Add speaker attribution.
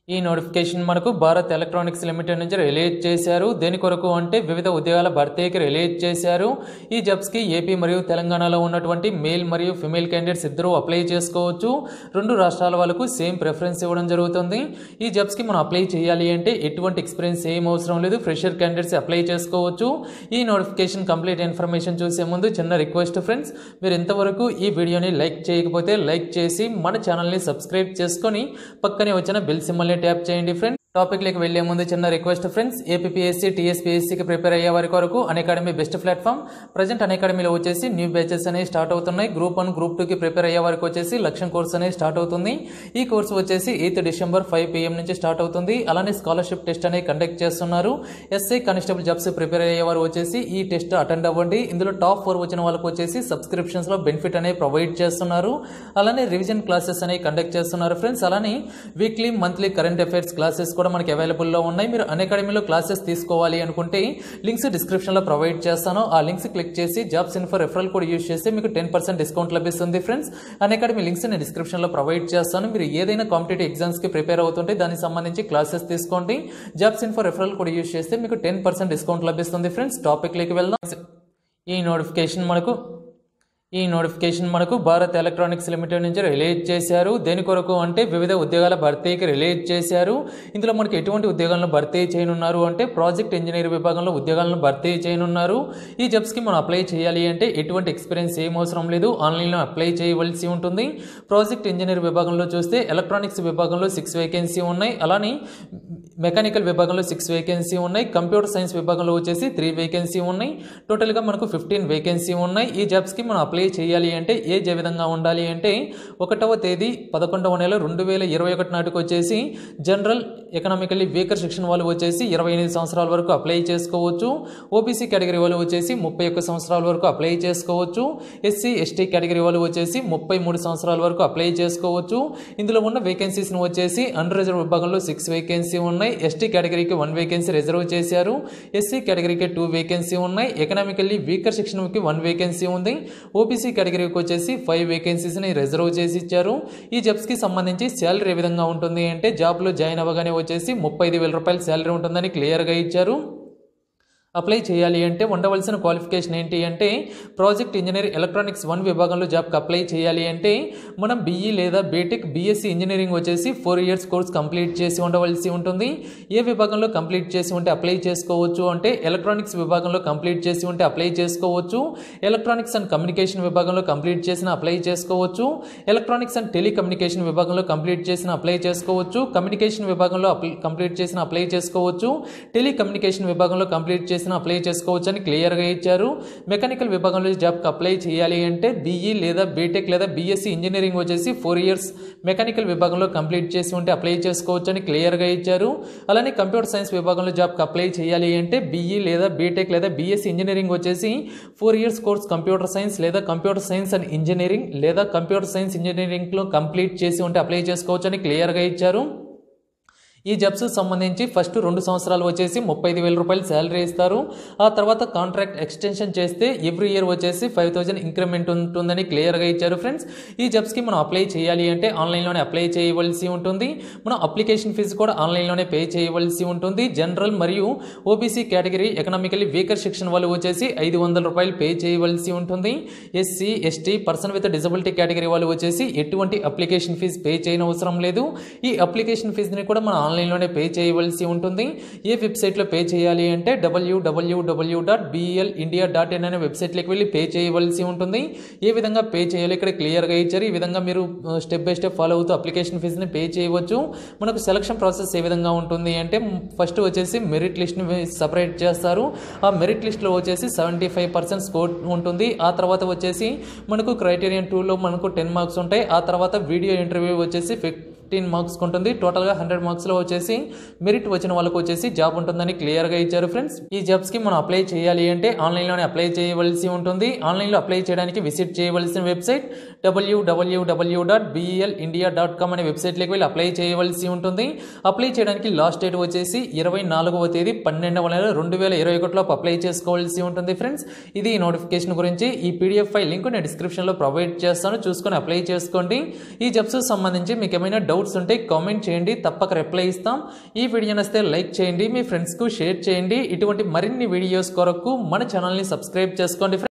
Speaker 1: ఈ నోటిఫికేషన్ మనకు Bharat electronics limited నుంచి రిలీజ్ చేశారు దేని కొరకు అంటే వివిధ ఉద్యోగాల భర్తీకి రిలీజ్ చేశారు ఈ జబ్స్కి ఏపీ మరియు తెలంగాణలో ఉన్నటువంటి మేల్ మరియు ఫిమేల్ క్యాండిడేట్స్ ఇద్దరు అప్లై చేసుకోవచ్చు రెండు రాష్ట్రాల వాళ్ళకు సేమ్ ప్రిఫరెన్స్ ఇవ్వడం జరుగుతుంది ఈ జబ్స్కి మనం అప్లై చేయాలి అంటే ఎటువంటి ఎక్స్పీరియన్స్ ఏం అవసరం లేదు ఫ్రెషర్ క్యాండిడేట్స్ అప్లై చేసుకోవచ్చు ఈ నోటిఫికేషన్ కంప్లీట్ ఇన్ఫర్మేషన్ చూసే ముందు చిన్న రిక్వెస్ట్ ఫ్రెండ్స్ మీరు ఇంతవరకు ఈ వీడియోని లైక్ చేయకపోతే లైక్ చేసి మన ఛానల్ని సబ్స్క్రైబ్ చేసుకొని పక్కనే వచ్చిన బెల్ సింబల్ని ట్యాప్ చేయండి ఫ్రెండ్స్ టాపిక్లోకి వెళ్లే ముందు చిన్న రిక్వెస్ట్ ఫ్రెండ్స్ ఏపీఎస్సీ టీఎస్పీఎస్సీకి ప్రిపేర్ అయ్యే వారి కొరకు అకాడమీ బెస్ట్ ప్లాట్ఫామ్ ప్రజెంట్ అకాడమీలో వచ్చేసి న్యూ బ్యాచెస్ అనేవి స్టార్ట్ అవుతున్నాయి గ్రూప్ వన్ గ్రూప్ టూకి ప్రిపేర్ అయ్యే వారికి వచ్చేసి లక్ష్యం కోర్స్ అనేది స్టార్ట్ అవుతుంది ఈ కోర్సు వచ్చేసి ఎయిత్ డిసెంబర్ ఫైవ్ పిఎం నుంచి స్టార్ట్ అవుతుంది అలానే స్కాలర్షిప్ టెస్ట్ అనేది కండక్ట్ చేస్తున్నారు ఎస్ఐ కానిస్టేబుల్ జాబ్స్ ప్రిపేర్ అయ్యే వారు వచ్చేసి ఈ టెస్ట్ అటెండ్ అవ్వండి ఇందులో టాప్ ఫోర్ వచ్చిన వాళ్ళకి వచ్చేసి సబ్స్క్రిప్షన్స్లో బెనిఫిట్ అనేది ప్రొవైడ్ చేస్తున్నారు అలానే రివిజన్ క్లాసెస్ అనేవి కండక్ట్ చేస్తున్నారు ఫ్రెండ్స్ అలానే weekly monthly current affairs classes కూడా మనకి అవైలబుల్లో ఉన్నాయి మీరు అకాడమీలో క్లాసెస్ తీసుకోవాలి అనుకుంటే లింక్స్ డిస్క్రిప్షన్లో ప్రొవైడ్ చేస్తాను ఆ లింక్స్ క్లిక్ చేసి jobs info referral code use చేస్తే మీకు టెన్ పర్సెంట్ డిస్కౌంట్ లభిస్తుంది ఫ్రెండ్స్ అకాడమీ లింక్స్ నేను డిస్క్రిప్షన్లో ప్రొవైడ్ చేస్తాను మీరు ఏదైనా కాంపిటేటివ్ ఎగ్జామ్స్కి ప్రిపేర్ అవుతుంటే దానికి సంబంధించి క్లాసెస్ తీసుకోండి jobs info referral code use చేస్తే మీకు టెన్ పర్సెంట్ డిస్కౌంట్ లభిస్తుంది ఫ్రెండ్స్ టాపిక్లోకి వెళ్దాం ఈ నోటిఫికేషన్ మనకు ఈ నోటిఫికేషన్ మనకు భారత్ ఎలక్ట్రానిక్స్ లిమిటెడ్ నుంచి రిలీజ్ చేశారు దేని కొరకు అంటే వివిధ ఉద్యోగాల భర్తీకి రిలీజ్ చేశారు ఇందులో మనకి ఎటువంటి ఉద్యోగాలను భర్తీ చేయనున్నారు అంటే ప్రాజెక్ట్ ఇంజనీర్ విభాగంలో ఉద్యోగాలను భర్తీ చేయనున్నారు ఈ జబ్స్కి మనం అప్లై చేయాలి అంటే ఎటువంటి ఎక్స్పీరియన్స్ ఏం అవసరం లేదు ఆన్లైన్లో అప్లై చేయవలసి ఉంటుంది ప్రాజెక్ట్ ఇంజనీర్ విభాగంలో చూస్తే ఎలక్ట్రానిక్స్ విభాగంలో సిక్స్ వేకెన్సీ ఉన్నాయి అలానే మెకానికల్ విభాగంలో సిక్స్ వేకెన్సీ ఉన్నాయి కంప్యూటర్ సైన్స్ విభాగంలో వచ్చేసి త్రీ వేకెన్సీ ఉన్నాయి టోటల్గా మనకు ఫిఫ్టీన్ వేకెన్సీ ఉన్నాయి ఈ జాబ్స్కి మనం అప్లై చేయాలి అంటే ఏజ్ ఏ విధంగా ఉండాలి అంటే ఒకటవ తేదీ పదకొండవ నెల రెండు వేల ఇరవై ఒకటి నాటికి వచ్చేసి జనరల్ ఎకనామికల్లీ వీకర్ సెక్షన్ వాళ్ళు వచ్చేసి ఇరవై ఎనిమిది సంవత్సరాల వరకు అప్లై చేసుకోవచ్చు ఓబీసీ కేటగిరీ వాళ్ళు వచ్చేసి ముప్పై ఒక్క సంవత్సరాల వరకు అప్లై చేసుకోవచ్చు ఎస్సీ ఎస్టీ కేటగిరీ వాళ్ళు వచ్చేసి ముప్పై మూడు సంవత్సరాల వరకు అప్లై చేసుకోవచ్చు ఇందులో ఉన్న వేకెన్సీస్ని వచ్చేసి అన్ రిజర్వ్ విభాగంలో సిక్స్ వేకెన్సీ ఉన్నాయి ఎస్టీ కేటగిరీకి వన్ వేకెన్సీ రిజర్వ్ చేశారు ఎస్సీ కేటగిరీకి టూ వేకెన్సీ ఉన్నాయి ఎకనామికల్లీ వీకర్ సెక్షన్కి వన్ వేకెన్సీ ఉంది ఓబీసీ కేటగిరీకి వచ్చేసి ఫైవ్ వేకెన్సీస్ని రిజర్వ్ చేసి ఇచ్చారు ఈ జబ్స్కి సంబంధించి శాలరీ ఏ విధంగా ఉంటుంది అంటే జాబ్లో జాయిన్ అవ్వగానే వచ్చేసి ముప్పై ఐదు వేల రూపాయల శాలరీ ఉంటుందని క్లియర్గా ఇచ్చారు అప్లై చేయాలి అంటే ఉండవలసిన క్వాలిఫికేషన్ ఏంటి అంటే ప్రాజెక్ట్ ఇంజనీర్ ఎలక్ట్రానిక్స్ వన్ విభాగంలో జాబ్కి అప్లై చేయాలి అంటే మనం బీఈ లేదా బీటెక్ బీఎస్సీ ఇంజనీరింగ్ వచ్చేసి ఫోర్ ఇయర్స్ కోర్స్ కంప్లీట్ చేసి ఉండవలసి ఉంటుంది ఏ విభాగంలో కంప్లీట్ చేసి ఉంటే అప్లై చేసుకోవచ్చు అంటే ఎలక్ట్రానిక్స్ విభాగంలో కంప్లీట్ చేసి ఉంటే అప్లై చేసుకోవచ్చు ఎలక్ట్రానిక్స్ అండ్ కమ్యూనికేషన్ విభాగంలో కంప్లీట్ చేసిన అప్లై చేసుకోవచ్చు ఎలక్ట్రానిక్స్ అండ్ టెలికమ్యూనికేషన్ విభాగంలో కంప్లీట్ చేసిన అప్లై చేసుకోవచ్చు కమ్యూనికేషన్ విభాగంలో కంప్లీట్ చేసిన అప్లై చేసుకోవచ్చు టెలికమ్యూనికేషన్ విభాగంలో కంప్లీట్ చేసిన అప్లై చేసుకోవచ్చు అని క్లియర్గా ఇచ్చారు మెకానికల్ విభాగంలో జాబ్కి అప్లై చేయాలి అంటే బీఈ లేదా బీటెక్ లేదా బీఎస్సీ ఇంజనీరింగ్ వచ్చేసి ఫోర్ ఇయర్స్ మెకానికల్ విభాగంలో కంప్లీట్ చేసి ఉంటే అప్లై చేసుకోవచ్చు అని క్లియర్గా ఇచ్చారు అలానే కంప్యూటర్ సైన్స్ విభాగంలో జాబ్కి అప్లై చేయాలి అంటే బీఈ లేదా బీటెక్ లేదా బీఎస్సీ ఇంజనీరింగ్ వచ్చేసి four years course computer science లేదా కంప్యూటర్ సైన్స్ అండ్ ఇంజనీరింగ్ లేదా కంప్యూటర్ సైన్స్ ఇంజనీరింగ్లో కంప్లీట్ చేసి ఉంటే అప్లై చేసుకోవచ్చు అని క్లియర్గా ఇచ్చారు ఈ జబ్స్ సంబంధించి ఫస్ట్ రెండు సంవత్సరాలు వచ్చేసి ముప్పై ఐదు వేల రూపాయలు శాలరీ ఇస్తారు ఆ తర్వాత కాంట్రాక్ట్ ఎక్స్టెన్షన్ చేస్తే ఎవ్రీ ఇయర్ వచ్చేసి ఫైవ్ థౌజండ్ ఇంక్రిమెంట్ ఉంటుందని క్లియర్గా ఇచ్చారు ఫ్రెండ్స్ ఈ జబ్స్కి మనం అప్లై చేయాలి అంటే ఆన్లైన్లోనే అప్లై చేయవలసి ఉంటుంది మనం అప్లికేషన్ ఫీజు కూడా ఆన్లైన్లోనే పే చేయవలసి ఉంటుంది జనరల్ మరియు OBC category economically weaker section వాళ్ళు వచ్చేసి ఐదు వందల రూపాయలు పే చేయవలసి ఉంటుంది SC ST person with disability category వాళ్ళు వచ్చేసి ఎటువంటి అప్లికేషన్ ఫీజు పే చేయనవసరం లేదు ఈ అప్లికేషన్ ఫీజుని కూడా మనం ఆన్లైన్లోనే పే చేయవలసి ఉంటుంది ఏ వెబ్సైట్లో పే చేయాలి అంటే WWW dot BL India dot in అనే వెబ్సైట్లోకి వెళ్ళి పే చేయవలసి ఉంటుంది ఏ విధంగా పే చేయాలి ఇక్కడ క్లియర్గా ఇచ్చారు ఈ విధంగా మీరు స్టెప్ బై స్టెప్ ఫాలో అవుతూ అప్లికేషన్ ఫీజుని పే చేయవచ్చు మనకు సెలక్షన్ ప్రాసెస్ ఏ విధంగా ఉంటుంది అంటే ఫస్ట్ వచ్చేసి మెరిట్ లిస్ట్ని సపరేట్ చేస్తారు ఆ మెరిట్ లిస్ట్లో వచ్చేసి సెవెంటీ ఫైవ్ పర్సెంట్ స్కోర్ ఉంటుంది ఆ తర్వాత వచ్చేసి మనకు క్రైటీరియన్ టూలో మనకు టెన్ మార్క్స్ ఉంటాయి ఆ తర్వాత వీడియో ఇంటర్వ్యూ వచ్చేసి ఫిఫ్టీన్ మార్క్స్ ఉంటుంది టోటల్గా హండ్రెడ్ మార్క్స్లో వచ్చేసి మెరిట్ వచ్చిన వాళ్ళకి వచ్చేసి జాబ్ ఉంటుందని క్లియర్గా ఇచ్చారు ఫ్రెండ్స్ ఈ జాబ్స్కి మనం అప్లై చేయాలి అంటే ఆన్లైన్లోనే అప్లై చేయవలసి ఉంటుంది ఆన్లైన్లో అప్లై చేయడానికి విజిట్ చేయవలసిన website WWW dot BL India dot com అనే వెబ్సైట్లోకి వెళ్ళి అప్లై చేయవలసి ఉంటుంది అప్లై చేయడానికి లాస్ట్ డేట్ వచ్చేసి ఇరవై నాలుగవ తేదీ పన్నెండవ నెల రెండు వేల ఇరవై ఒకటిలో అప్లై చేసుకోవాల్సి ఉంటుంది ఫ్రెండ్స్ ఇది ఈ నోటిఫికేషన్ గురించి ఈ పీడిఎఫ్ ఫైల్ లింక్ నేను డిస్క్రిప్షన్లో ప్రొవైడ్ చేస్తాను చూసుకొని అప్లై చేసుకోండి ఈ జబ్స్ సంబంధించి మీకు ఏమైనా డౌట్ డౌట్స్ ఉంటే కామెంట్ చేయండి తప్పక రిప్లై ఇస్తాం ఈ వీడియో నచ్చితే లైక్ చేయండి మీ ఫ్రెండ్స్కు షేర్ చేయండి ఇటువంటి మరిన్ని వీడియోస్ కొరకు మన ఛానల్ని సబ్స్క్రైబ్ చేసుకోండి